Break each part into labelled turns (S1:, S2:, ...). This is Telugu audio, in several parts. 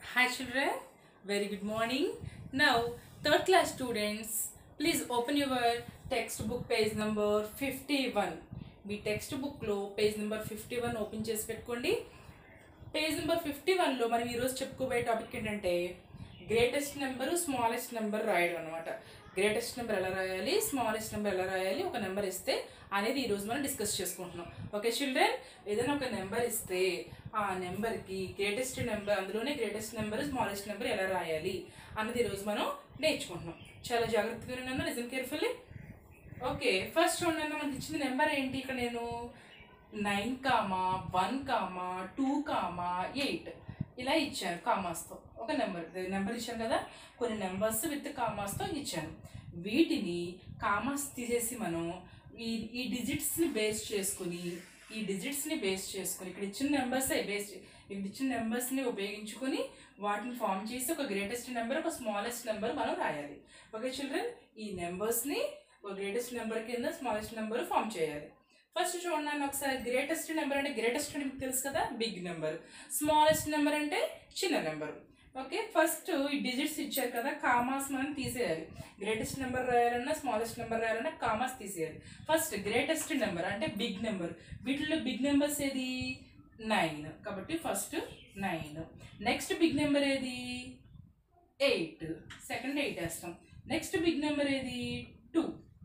S1: Hi children, very good morning. Now, third class students, please open your textbook page number 51. మీ టెక్స్ట్ బుక్లో page number fifty one open చేసి పెట్టుకోండి పేజ్ నెంబర్ ఫిఫ్టీ వన్లో మనం ఈరోజు చెప్పుకోబోయే టాపిక్ ఏంటంటే గ్రేటెస్ట్ నెంబరు స్మాలెస్ట్ నెంబర్ రాయడం అనమాట గ్రేటెస్ట్ నెంబర్ ఎలా రాయాలి స్మాలెస్ట్ నెంబర్ ఎలా రాయాలి ఒక నెంబర్ ఇస్తే అనేది ఈరోజు మనం డిస్కస్ చేసుకుంటున్నాం ఓకే చిల్డ్రన్ ఏదైనా ఒక నెంబర్ ఇస్తే ఆ నెంబర్కి గ్రేటెస్ట్ నెంబర్ అందులోనే గ్రేటెస్ట్ నెంబర్ స్మాలెస్ట్ నెంబర్ ఎలా రాయాలి అన్నది ఈరోజు మనం నేర్చుకుంటున్నాం చాలా జాగ్రత్తగా వినండి లిజన్ కేర్ఫుల్లీ ఓకే ఫస్ట్ చూడండి మనకి ఇచ్చిన నెంబర్ ఏంటి ఇక్కడ నేను nine comma one comma two comma eight ఇలా ఇచ్చాను కామాస్తో ఒక నెంబర్ నెంబర్ ఇచ్చాను కదా కొన్ని నెంబర్స్ విత్ కామాస్తో ఇచ్చాను వీటిని కామాస్ తీసేసి మనం ఈ ఈ డిజిట్స్ని బేస్ చేసుకుని ఈ డిజిట్స్ని బేస్ చేసుకుని ఇక్కడ ఇచ్చిన నెంబర్సే బేస్ ఇక్కడ ఇచ్చిన నెంబర్స్ని ఉపయోగించుకొని వాటిని ఫామ్ చేసి ఒక గ్రేటెస్ట్ నెంబర్ ఒక స్మాలెస్ట్ నెంబర్ మనం రాయాలి ఓకే చిల్డ్రన్ ఈ నెంబర్స్ని ఒక గ్రేటెస్ట్ నెంబర్ కింద స్మాలెస్ట్ నెంబర్ ఫామ్ చేయాలి ఫస్ట్ చూడండి ఒకసారి గ్రేటెస్ట్ నెంబర్ అంటే గ్రేటెస్ట్ అంటే మీకు తెలుసు కదా బిగ్ నెంబర్ స్మాలెస్ట్ నెంబర్ అంటే చిన్న నెంబర్ ఓకే ఫస్ట్ ఈ డిజిట్స్ ఇచ్చారు కదా కామాస్ మనం తీసేయాలి గ్రేటెస్ట్ నెంబర్ రాయాలన్నా స్మాలెస్ట్ నెంబర్ రాయాలన్నా కామాస్ తీసేయాలి ఫస్ట్ గ్రేటెస్ట్ నెంబర్ అంటే బిగ్ నెంబర్ వీటిలో బిగ్ నెంబర్స్ ఏది నైన్ కాబట్టి first nine next big number ఏది ఎయిట్ సెకండ్ ఎయిట్ వేస్తాం నెక్స్ట్ బిగ్ నెంబర్ ఏది టూ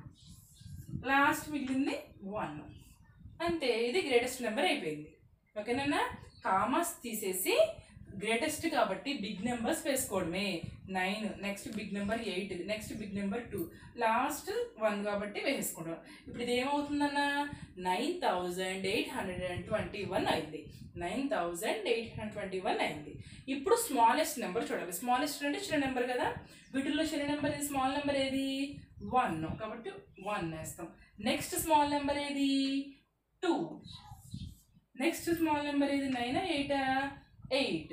S1: లాస్ట్ మిగిలింది వన్ అంతే ఇది గ్రేటెస్ట్ నెంబర్ అయిపోయింది ఓకేనా కామర్స్ తీసేసి గ్రేటెస్ట్ కాబట్టి బిగ్ నెంబర్స్ వేసుకోవడమే nine next big number eight next big number two last one కాబట్టి వేసేసుకోవడం ఇప్పుడు ఇది ఏమవుతుందన్న nine thousand eight hundred and twenty one అయింది nine thousand eight hundred twenty one అయింది ఇప్పుడు స్మాలెస్ట్ నెంబర్ చూడాలి స్మాలెస్ట్ అంటే చిన్న నెంబర్ కదా వీటిల్లో చిన్న నెంబర్ ఏది స్మాల్ నెంబర్ ఏది వన్ కాబట్టి వన్ వేస్తాం నెక్స్ట్ స్మాల్ నెంబర్ ఏది టూ నెక్స్ట్ స్మాల్ నెంబర్ ఏది నైన్ ఎయిటా ఎయిట్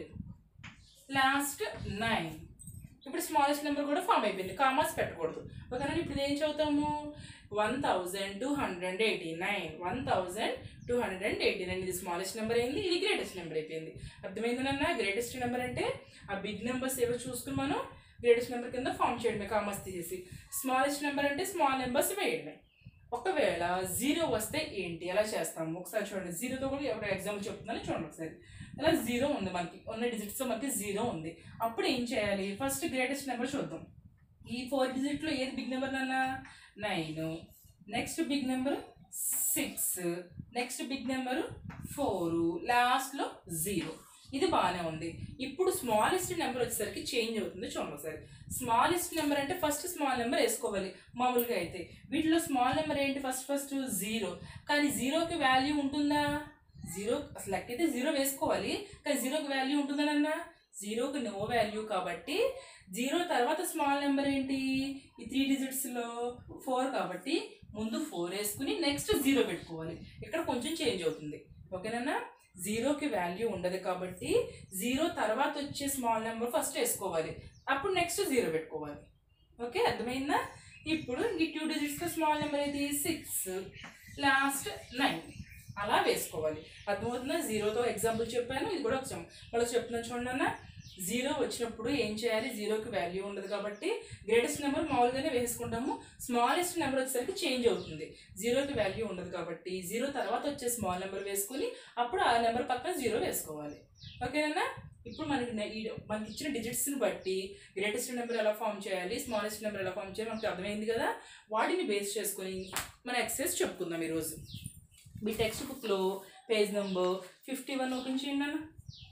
S1: లాస్ట్ నైన్ ఇప్పుడు స్మాలెస్ట్ నెంబర్ కూడా ఫామ్ అయిపోయింది కామర్స్ పెట్టకూడదు ఓకేనా ఇప్పుడు ఏం చదువుతాము one thousand two hundred eighty nine one thousand two hundred and eighty nine ఇది స్మాలెస్ట్ నెంబర్ అయింది ఇది గ్రేటెస్ట్ నెంబర్ అయిపోయింది అర్థమైంది నాన్న గ్రేటెస్ట్ నెంబర్ అంటే ఆ బిగ్ నెంబర్స్ ఏవో చూసుకుని మనం గ్రేటెస్ట్ నెంబర్ కింద ఫామ్ చేయడమే కామర్స్ తీసేసి స్మాలెస్ట్ నెంబర్ అంటే స్మాల్ నెంబర్స్ వేయడమే ఒకవేళ జీరో వస్తే ఏంటి ఎలా చేస్తాము ఒకసారి చూడండి జీరోతో కూడా ఎవరు ఎగ్జాంపుల్ చెప్తున్నాను చూడండి ఒకసారి అలా జీరో ఉంది మనకి ఉన్న డిజిట్స్తో మనకి జీరో ఉంది అప్పుడు ఏం చేయాలి ఫస్ట్ గ్రేటెస్ట్ నెంబర్ చూద్దాం ఈ ఫోర్ డిజిట్లో ఏది బిగ్ నెంబర్ నాన్న nine next big number six next big number four లాస్ట్లో జీరో ఇది బాగానే ఉంది ఇప్పుడు స్మాలెస్ట్ నెంబర్ వచ్చేసరికి చేంజ్ అవుతుంది చూడండి ఒకసారి స్మాలెస్ట్ నెంబర్ అంటే ఫస్ట్ స్మాల్ నెంబర్ వేసుకోవాలి మామూలుగా అయితే వీటిలో స్మాల్ నెంబర్ ఏంటి ఫస్ట్ ఫస్ట్ జీరో కానీ జీరోకి వాల్యూ ఉంటుందా జీరో అసలు లెక్క అయితే జీరో వేసుకోవాలి కానీ జీరోకి వాల్యూ ఉంటుందనన్నా జీరోకి నో వాల్యూ కాబట్టి జీరో తర్వాత స్మాల్ నెంబర్ ఏంటి ఈ త్రీ డిజిట్స్లో ఫోర్ కాబట్టి ముందు ఫోర్ వేసుకుని నెక్స్ట్ జీరో పెట్టుకోవాలి ఇక్కడ కొంచెం చేంజ్ అవుతుంది ఓకేనా జీరోకి వాల్యూ ఉండదు కాబట్టి జీరో తర్వాత వచ్చే స్మాల్ నెంబర్ ఫస్ట్ వేసుకోవాలి అప్పుడు నెక్స్ట్ జీరో పెట్టుకోవాలి ఓకే అర్థమైందా ఇప్పుడు ఈ టూ డిజిట్స్లో స్మాల్ నెంబర్ ఏది సిక్స్ లాస్ట్ నైన్ అలా వేసుకోవాలి అర్థమవుతుందా జీరోతో ఎగ్జాంపుల్ చెప్పాను ఇది కూడా ఒక మళ్ళీ చెప్తున్నాను చూడండి జీరో వచ్చినప్పుడు ఏం చేయాలి జీరోకి వాల్యూ ఉండదు కాబట్టి గ్రేటెస్ట్ నెంబర్ మామూలుగానే వేసుకుంటాము స్మాలెస్ట్ నెంబర్ వచ్చేసరికి చేంజ్ అవుతుంది జీరోకి వాల్యూ ఉండదు కాబట్టి జీరో తర్వాత వచ్చే స్మాల్ నెంబర్ వేసుకుని అప్పుడు ఆ నెంబర్ పక్కన జీరో వేసుకోవాలి ఓకేనా ఇప్పుడు మనకి నె- ఈ మనకి ఇచ్చిన డిజిట్స్ని బట్టి గ్రేటెస్ట్ నెంబర్ ఎలా ఫామ్ చేయాలి స్మాలెస్ట్ నెంబర్ ఎలా ఫామ్ చేయాలి మనకు అర్థమైంది కదా వాటిని బేస్ చేసుకొని మన ఎక్సర్సైజ్ చెప్పుకుందాం ఈరోజు మీ టెక్స్ట్ బుక్లో page number fifty one open చేయండి అన్న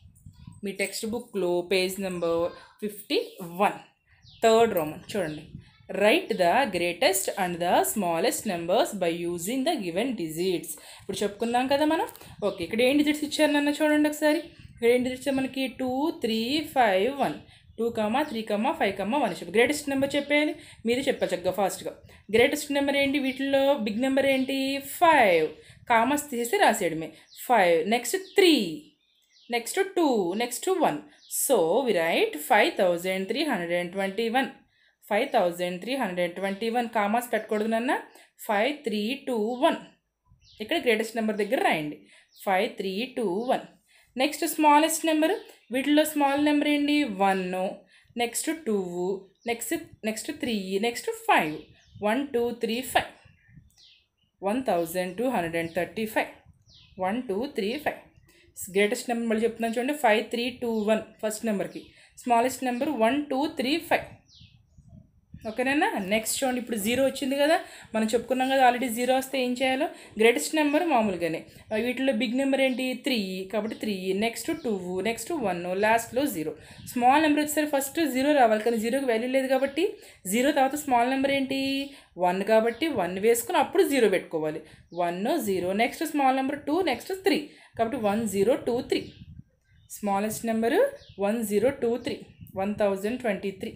S1: మీ టెక్స్ట్ బుక్లో page number fifty one third roman చూడండి right the greatest and the smallest numbers by using the given digits ఇప్పుడు చెప్పుకుందాం కదా మనం ఓకే ఇక్కడ ఏం డిజిట్స్ ఇచ్చారు నన్ను చూడండి ఒకసారి ఇక్కడ ఏం డిజిట్స్ మనకి two three five one two comma three comma five comma one చెప్పి గ్రేటెస్ట్ నెంబర్ చెప్పేయాలి మీరు చెప్పాలి చక్కగా ఫాస్ట్గా గ్రేటెస్ట్ నెంబర్ ఏంటి వీటిల్లో బిగ్ నెంబర్ ఏంటి ఫైవ్ కామర్స్ తీసేసి రాసేయడమే five next three next two next one so we write five thousand three hundred and twenty one five thousand three hundred and twenty one commas పెట్టకూడదు నాన్న ఫైవ్ త్రీ టూ వన్ ఇక్కడ గ్రేటెస్ట్ నెంబర్ దగ్గర రాయండి five three two one next smallest number వీటిలో స్మాల్ నెంబర్ ఏంటి one next two next next three next five one two three five one thousand two hundred and thirty five one two three five greatest number మళ్ళీ చెప్తున్నాను చూడండి five three two one first నెంబర్కి smallest number one two three five ఓకేనా నెక్స్ట్ చూడండి ఇప్పుడు జీరో వచ్చింది కదా మనం చెప్పుకున్నాం కదా ఆల్రెడీ జీరో వస్తే ఏం చేయాలో గ్రేటెస్ట్ నెంబర్ మామూలుగానే ఆ, వీటిలో బిగ్ నెంబర్ ఏంటి త్రీ కాబట్టి three next two next one లాస్ట్లో జీరో స్మాల్ నెంబర్ వచ్చేసరికి ఫస్ట్ జీరో రావాలి కానీ జీరోకి వాల్యూ లేదు కాబట్టి జీరో తర్వాత స్మాల్ నెంబర్ ఏంటి వన్ కాబట్టి వన్ వేసుకుని అప్పుడు జీరో పెట్టుకోవాలి one zero next small number two next three కాబట్టి one zero two three smallest number one zero two three one thousand twenty three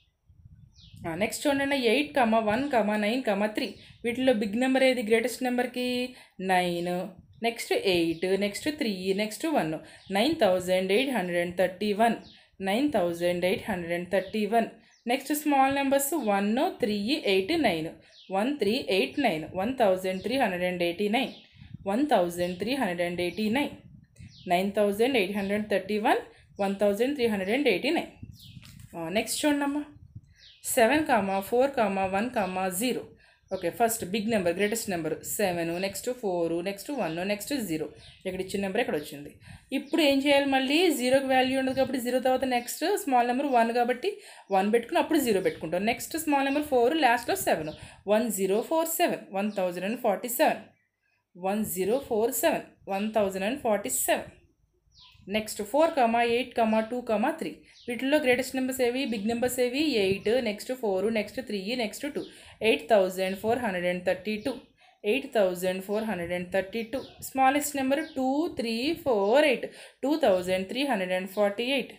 S1: next చూడండి eight comma one comma nine comma three వీటిలో బిగ్ నెంబర్ ఏది గ్రేటెస్ట్ నెంబర్కి nine next eight next three next one nine thousand eight hundred and thirty one nine thousand eight hundred and thirty one next small numbers one three eight nine one three eight nine one thousand three hundred and eighty nine one thousand three hundred and eighty nine nine thousand eight hundred thirty one one thousand three hundred and eighty nine next చూడమ్మా seven comma four comma one comma zero okay first big number greatest number seven next four next one next zero ఇక్కడ ఇచ్చిన నెంబర్ ఇక్కడ వచ్చింది ఇప్పుడు ఏం చేయాలి మళ్ళీ జీరోకి వాల్యూ ఉండదు కాబట్టి జీరో తర్వాత నెక్స్ట్ స్మాల్ నెంబర్ వన్ కాబట్టి వన్ పెట్టుకుని అప్పుడు జీరో పెట్టుకుంటాం నెక్స్ట్ స్మాల్ నెంబర్ ఫోర్ లాస్ట్లో seven one zero four seven one thousand and forty seven one zero four seven one thousand and forty seven next four comma eight comma two comma three వీటిల్లో గ్రేటెస్ట్ నెంబర్స్ ఏవి బిగ్ నెంబర్స్ ఏవి eight next four next three next two eight thousand four hundred and thirty two eight thousand four hundred and thirty two smallest number two three four eight two thousand three hundred and forty eight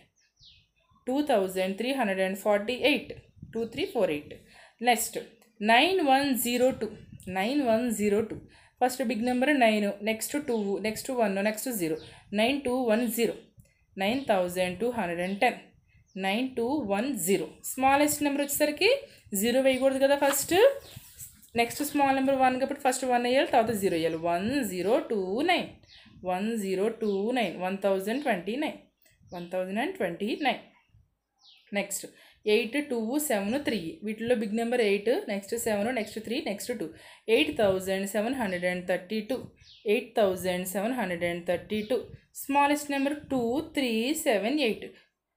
S1: two thousand three hundred and forty eight two three four eight next nine one zero two nine one zero two first big number nine next two next one next zero nine two one zero nine thousand two hundred and ten nine two one zero smallest number వచ్చేసరికి జీరో వేయకూడదు కదా first next small number one కాబట్టి ఫస్ట్ వన్ వేయాలి తర్వాత జీరో వేయాలి one zero two nine one zero two nine one thousand twenty nine one thousand and twenty nine next eight two seven three వీటిలో big number eight next seven next three next two eight thousand seven hundred and thirty two eight thousand seven hundred and thirty two smallest number two three seven eight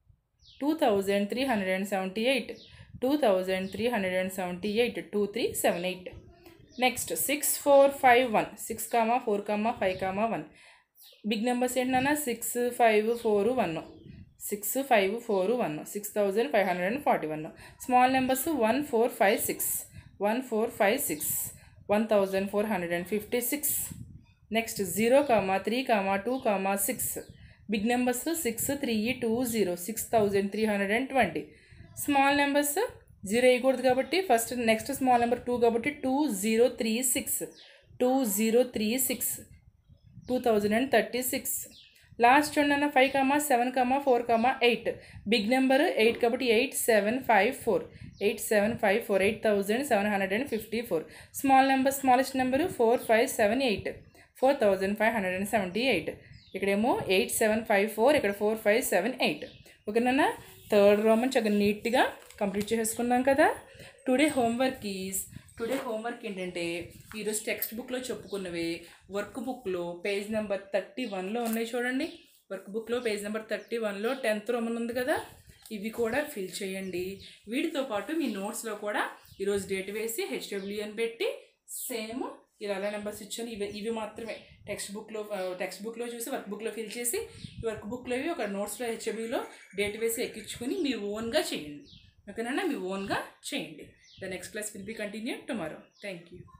S1: two thousand three hundred and seventy eight two thousand three hundred and seventy eight two three seven eight next six four five one six comma four comma five comma one big numbers ఏంటన్నా six five four one six five four one six thousand five hundred and forty one small numbers one four five six one four five six one thousand four hundred and fifty six next zero comma three comma two comma six big numbers six three two zero six thousand three hundred and twenty small numbers zero వేయకూడదు కాబట్టి first next small number two కాబట్టి two zero three six two zero three six two thousand and thirty six last చూడండి five comma seven comma four comma eight big number eight కాబట్టి eight seven five four eight seven five four eight thousand seven hundred and fifty four small number smallest number four five seven eight four thousand five hundred and seventy eight ఇక్కడేమో ఎయిట్ సెవెన్ ఫైవ్ ఫోర్ ఇక్కడ ఫోర్ ఫైవ్ సెవెన్ ఎయిట్ ఓకేనా థర్డ్ రోమన్ చక్కగా నీట్గా కంప్లీట్ చేసుకున్నాం కదా today homework is today homework ఏంటంటే ఈరోజు టెక్స్ట్ బుక్లో చెప్పుకున్నవి వర్క్ బుక్లో పేజ్ నెంబర్ థర్టీ వన్లో ఉన్నాయి చూడండి వర్క్ బుక్లో పేజ్ నెంబర్ థర్టీ వన్లో టెన్త్ రోమన్ ఉంది కదా ఇవి కూడా ఫిల్ చేయండి వీటితో పాటు మీ నోట్స్లో కూడా ఈరోజు డేట్ వేసి హెచ్డబ్ల్యూ అని పెట్టి సేమ్ ఇలా అలా నెంబర్స్ ఇచ్చాను ఇవి ఇవి మాత్రమే టెక్స్ట్ బుక్లో టెక్స్ట్ బుక్లో చూసి వర్క్ బుక్లో ఫిల్ చేసి ఈ వర్క్ బుక్లో ఇవి ఒక నోట్స్లో హెచ్డబ్ల్యూలో డేట్ వేసి ఎక్కించుకొని మీ ఓన్గా చేయండి ఓకేనా మీ ఓన్గా చేయండి the next class will be continue tomorrow thank you